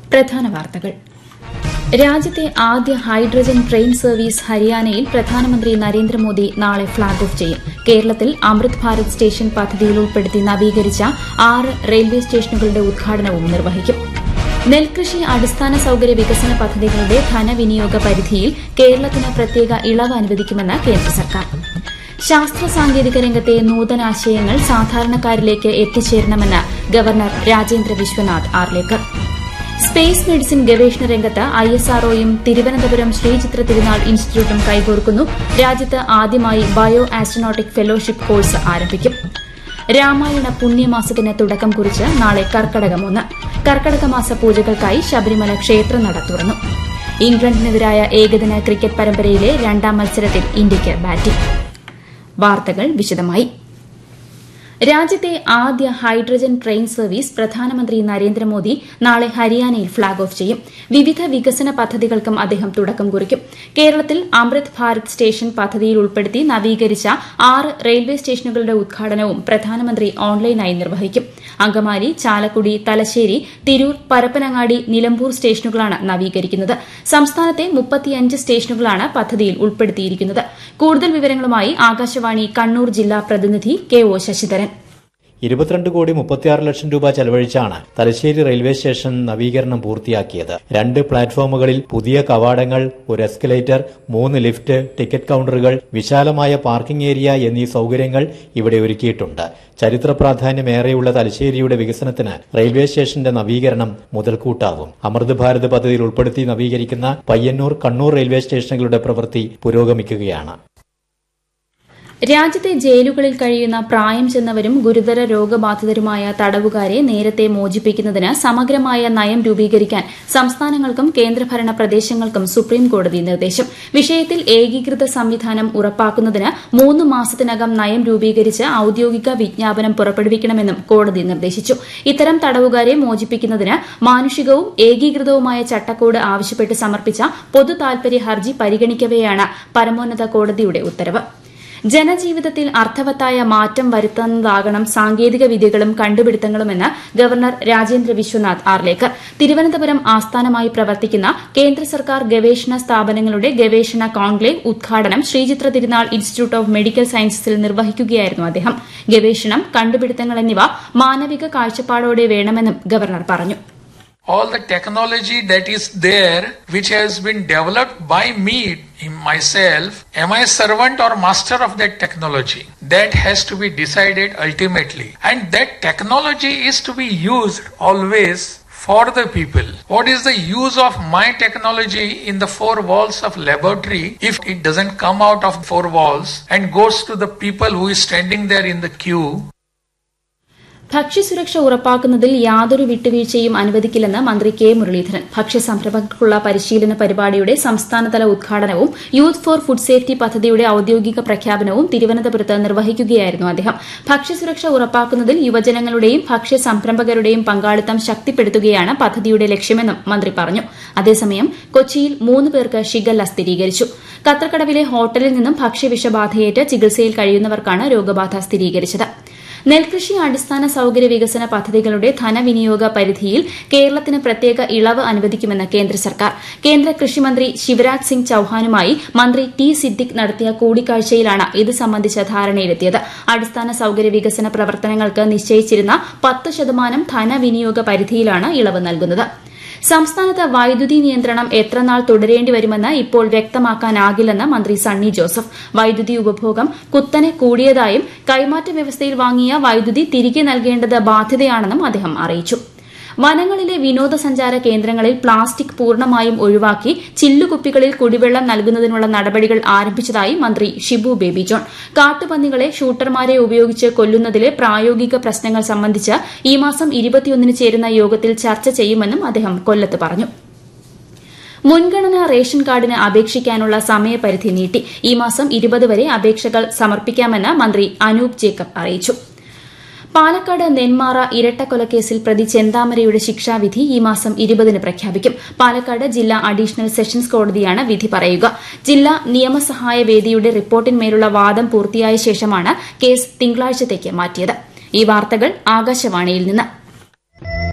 പ്രധാന വാർത്തകൾ രാജ്യത്തെ ആദ്യ ഹൈഡ്രജൻ ട്രെയിൻ സർവീസ് ഹരിയാനയിൽ പ്രധാനമന്ത്രി നരേന്ദ്രമോദി നാളെ ഫ്ളാഗ് ഓഫ് ചെയ്യും കേരളത്തിൽ അമൃത് ഭാരത് സ്റ്റേഷൻ പദ്ധതിയിൽ ഉൾപ്പെടുത്തി നവീകരിച്ച ആറ് റെയിൽവേ സ്റ്റേഷനുകളുടെ ഉദ്ഘാടനവും നിർവഹിക്കും നെൽകൃഷി അടിസ്ഥാന സൌകര്യ വികസന പദ്ധതികളുടെ ധനവിനിയോഗ പരിധിയിൽ കേരളത്തിന് പ്രത്യേക ഇളവ് അനുവദിക്കുമെന്ന് കേന്ദ്ര സർക്കാർ ശാസ്ത്ര സാങ്കേതിക രംഗത്തെ നൂതനാശയങ്ങൾ സാധാരണക്കാരിലേക്ക് എത്തിച്ചേരണമെന്ന് governor Rajendra Vishwanath Arlekar space medicine ഗവേഷണ രംഗത്ത് ഐഎസ്ആർഒയും തിരുവനന്തപുരം ശ്രീചിത്ര തിരുനാൾ ഇൻസ്റ്റിറ്റ്യൂട്ടും കൈകോർക്കുന്നു രാജ്യത്ത് ആദ്യമായി ബയോ ആസ്ട്രോനോട്ടിക് ഫെലോഷിപ്പ് കോഴ്സ് ആരംഭിക്കും രാമായണ പുണ്യമാസത്തിന് തുടക്കം കുറിച്ച് നാളെ കർക്കടകം ഒന്ന് കർക്കടക മാസ പൂജകൾക്കായി ശബരിമല ക്ഷേത്രനട തുറന്നു ഇംഗ്ലണ്ടിനെതിരായ ഏകദിന ക്രിക്കറ്റ് പരമ്പരയിലെ രണ്ടാം മത്സരത്തിൽ ഇന്ത്യയ്ക്ക് ബാറ്റിംഗ് വാർത്തകൾ വിശദമായി രാജ്യത്തെ ആദ്യ ഹൈഡ്രജൻ ട്രെയിൻ സർവീസ് പ്രധാനമന്ത്രി നരേന്ദ്രമോദി നാളെ ഹരിയാനയിൽ ഫ്ളാഗ് ഓഫ് ചെയ്യും വിവിധ വികസന പദ്ധതികൾക്കും അദ്ദേഹം തുടക്കം കുറിക്കും കേരളത്തിൽ അമൃത് ഭാരത് സ്റ്റേഷൻ പദ്ധതിയിൽ ഉൾപ്പെടുത്തി നവീകരിച്ച ആറ് റെയിൽവേ സ്റ്റേഷനുകളുടെ ഉദ്ഘാടനവും പ്രധാനമന്ത്രി ഓൺലൈനായി നിർവഹിക്കും അങ്കമാലി ചാലക്കുടി തലശ്ശേരി തിരൂർ പരപ്പനങ്ങാടി നിലമ്പൂർ സ്റ്റേഷനുകളാണ് നവീകരിക്കുന്നത് സംസ്ഥാനത്തെ മുപ്പത്തിയഞ്ച് സ്റ്റേഷനുകളാണ് പദ്ധതിയിൽ ഉൾപ്പെടുത്തിയിരിക്കുന്നത് കൂടുതൽ വിവരങ്ങളുമായി ആകാശവാണി കണ്ണൂർ ജില്ലാ പ്രതിനിധി കെ ഒ ശശിധരൻ ഇരുപത്തിരണ്ട് കോടി മുപ്പത്തിയാറ് ലക്ഷം രൂപ ചെലവഴിച്ചാണ് തലശ്ശേരി റെയിൽവേ സ്റ്റേഷൻ നവീകരണം പൂർത്തിയാക്കിയത് രണ്ട് പ്ലാറ്റ്ഫോമുകളിൽ പുതിയ കവാടങ്ങൾ ഒരു എസ്കലേറ്റർ മൂന്ന് ലിഫ്റ്റ് ടിക്കറ്റ് കൌണ്ടറുകൾ വിശാലമായ പാർക്കിംഗ് ഏരിയ എന്നീ സൌകര്യങ്ങൾ ഇവിടെ ഒരുക്കിയിട്ടുണ്ട് ചരിത്ര പ്രാധാന്യമേറെയുള്ള തലശ്ശേരിയുടെ വികസനത്തിന് റെയിൽവേ സ്റ്റേഷന്റെ നവീകരണം മുതൽക്കൂട്ടാവും അമൃത് ഭാരത് പദ്ധതിയിൽ ഉൾപ്പെടുത്തി നവീകരിക്കുന്ന പയ്യന്നൂർ കണ്ണൂർ റെയിൽവേ സ്റ്റേഷനുകളുടെ പ്രവൃത്തി പുരോഗമിക്കുകയാണ് രാജ്യത്തെ ജയിലുകളിൽ കഴിയുന്ന പ്രായം ചെന്നവരും ഗുരുതര രോഗബാധിതരുമായ തടവുകാരെ നേരത്തെ മോചിപ്പിക്കുന്നതിന് സമഗ്രമായ നയം രൂപീകരിക്കാൻ സംസ്ഥാനങ്ങൾക്കും കേന്ദ്രഭരണ പ്രദേശങ്ങൾക്കും സുപ്രീംകോടതി നിർദ്ദേശം വിഷയത്തിൽ ഏകീകൃത സംവിധാനം ഉറപ്പാക്കുന്നതിന് മൂന്ന് മാസത്തിനകം നയം രൂപീകരിച്ച് ഔദ്യോഗിക വിജ്ഞാപനം പുറപ്പെടുവിക്കണമെന്നും കോടതി നിർദ്ദേശിച്ചു ഇത്തരം തടവുകാരെ മോചിപ്പിക്കുന്നതിന് മാനുഷികവും ഏകീകൃതവുമായ ചട്ടക്കൂട് ആവശ്യപ്പെട്ട് സമർപ്പിച്ച പൊതു താൽപര്യ ഹർജി പരിഗണിക്കവെയാണ് പരമോന്നത കോടതിയുടെ ഉത്തരവ് ജനജീവിതത്തിൽ അർത്ഥവത്തായ മാറ്റം വരുത്തുന്നതാകണം സാങ്കേതിക വിദ്യകളും കണ്ടുപിടുത്തങ്ങളുമെന്ന് ഗവർണർ രാജേന്ദ്ര വിശ്വനാഥ് ആർലേക്കർ തിരുവനന്തപുരം ആസ്ഥാനമായി പ്രവർത്തിക്കുന്ന കേന്ദ്ര സർക്കാർ ഗവേഷണ സ്ഥാപനങ്ങളുടെ ഗവേഷണ കോൺക്ലേവ് ഉദ്ഘാടനം ശ്രീചിത്ര തിരുനാൾ ഇൻസ്റ്റിറ്റ്യൂട്ട് ഓഫ് മെഡിക്കൽ സയൻസസിൽ നിർവഹിക്കുകയായിരുന്നു അദ്ദേഹം ഗവേഷണം കണ്ടുപിടുത്തങ്ങൾ എന്നിവ മാനവിക കാഴ്ചപ്പാടോടെ വേണമെന്നും ഗവർണർ പറഞ്ഞു all the technology that is there which has been developed by me myself am i servant or master of that technology that has to be decided ultimately and that technology is to be used always for the people. What is the use of my technology in the four walls of laboratory if it doesn't come out of four walls and goes to the people who is standing there in the queue ഭക്ഷ്യസുരക്ഷ ഉറപ്പാക്കുന്നതിൽ യാതൊരു വിട്ടുവീഴ്ചയും അനുവദിക്കില്ലെന്ന് മന്ത്രി K Muraleedharan ഭക്ഷ്യസംരംഭകർക്കുള്ള പരിശീലന പരിപാടിയുടെ സംസ്ഥാനതല ഉദ്ഘാടനവും youth for food safety പദ്ധതിയുടെ ഔദ്യോഗിക പ്രഖ്യാപനവും തിരുവനന്തപുരത്ത് നിർവഹിക്കുകയായിരുന്നു അദ്ദേഹം ഭക്ഷ്യസുരക്ഷ ഉറപ്പാക്കുന്നതിൽ യുവജനങ്ങളുടെയും ഭക്ഷ്യ സംരംഭകരുടെയും പങ്കാളിത്തം ശക്തിപ്പെടുത്തുകയാണ് പദ്ധതിയുടെ ലക്ഷ്യമെന്നും മന്ത്രി പറഞ്ഞു അതേസമയം കൊച്ചിയിൽ മൂന്ന് പേർക്ക് ഷിഗല്ല സ്ഥിരീകരിച്ചു കത്രക്കടവിലെ ഹോട്ടലിൽ നിന്നും ഭക്ഷ്യവിഷബാധയേറ്റ് ചികിത്സയിൽ കഴിയുന്നവർക്കാണ് രോഗബാധ സ്ഥിരീകരിച്ചത് നെൽകൃഷി അടിസ്ഥാന സൌകര്യ വികസന പദ്ധതികളുടെ ധനവിനിയോഗ പരിധിയിൽ കേരളത്തിന് പ്രത്യേക ഇളവ് അനുവദിക്കുമെന്ന് കേന്ദ്ര സർക്കാർ കേന്ദ്ര കൃഷിമന്ത്രി ശിവരാജ് സിംഗ് ചൌഹാനുമായി മന്ത്രി ടി സിദ്ദിഖ് നടത്തിയ കൂടിക്കാഴ്ചയിലാണ് ഇത് സംബന്ധിച്ച ധാരണയിലെത്തിയത് അടിസ്ഥാന സൌകര്യ വികസന പ്രവർത്തനങ്ങൾക്ക് നിശ്ചയിച്ചിരുന്ന പത്ത് ശതമാനം ധനവിനിയോഗ പരിധിയിലാണ് ഇളവ് നൽകുന്നത് സംസ്ഥാനത്ത് വൈദ്യുതി നിയന്ത്രണം എത്രനാൾ തുടരേണ്ടി വരുമെന്ന് ഇപ്പോൾ വ്യക്തമാക്കാനാകില്ലെന്ന് മന്ത്രി സണ്ണി ജോസഫ് വൈദ്യുതി ഉപഭോഗം കുത്തനെ കൂടിയതായും കൈമാറ്റ വ്യവസ്ഥയിൽ വാങ്ങിയ വൈദ്യുതി തിരികെ നൽകേണ്ടത് ബാധ്യതയാണെന്നും അദ്ദേഹം അറിയിച്ചു വനങ്ങളിലെ വിനോദസഞ്ചാര കേന്ദ്രങ്ങളിൽ പ്ലാസ്റ്റിക് പൂർണ്ണമായും ഒഴിവാക്കി ചില്ലുകുപ്പികളിൽ കുടിവെള്ളം നൽകുന്നതിനുള്ള നടപടികൾ ആരംഭിച്ചതായി മന്ത്രി ഷിബു ബേബി ജോൺ കാട്ടുപന്നികളെ ഷൂട്ടർമാരെ ഉപയോഗിച്ച് കൊല്ലുന്നതിലെ പ്രായോഗിക പ്രശ്നങ്ങൾ സംബന്ധിച്ച് ഈ മാസം ഇരുപത്തിയൊന്നിന് ചേരുന്ന യോഗത്തിൽ ചർച്ച ചെയ്യുമെന്നും അദ്ദേഹം കൊല്ലത്ത് പറഞ്ഞു മുൻഗണനാ റേഷൻ കാർഡിന് അപേക്ഷിക്കാനുള്ള സമയപരിധി നീട്ടി ഈ മാസം ഇരുപത് വരെ അപേക്ഷകൾ സമർപ്പിക്കാമെന്ന് മന്ത്രി അനൂപ് ജേക്കബ് അറിയിച്ചു പാലക്കാട് നെന്മാറ ഇരട്ടക്കൊലക്കേസിൽ പ്രതി ചെന്താമരയുടെ ശിക്ഷാവിധി ഈ മാസം ഇരുപതിന് പ്രഖ്യാപിക്കും പാലക്കാട് ജില്ലാ അഡീഷണൽ സെഷൻസ് കോടതിയാണ് വിധി പറയുക ജില്ലാ നിയമസഹായ വേദിയുടെ റിപ്പോർട്ടിന്മേലുള്ള വാദം പൂർത്തിയായ ശേഷമാണ് കേസ് തിങ്കളാഴ്ചത്തേക്ക് മാറ്റിയത് ഈ വാർത്തകൾ ആകാശവാണിയിൽ നിന്ന്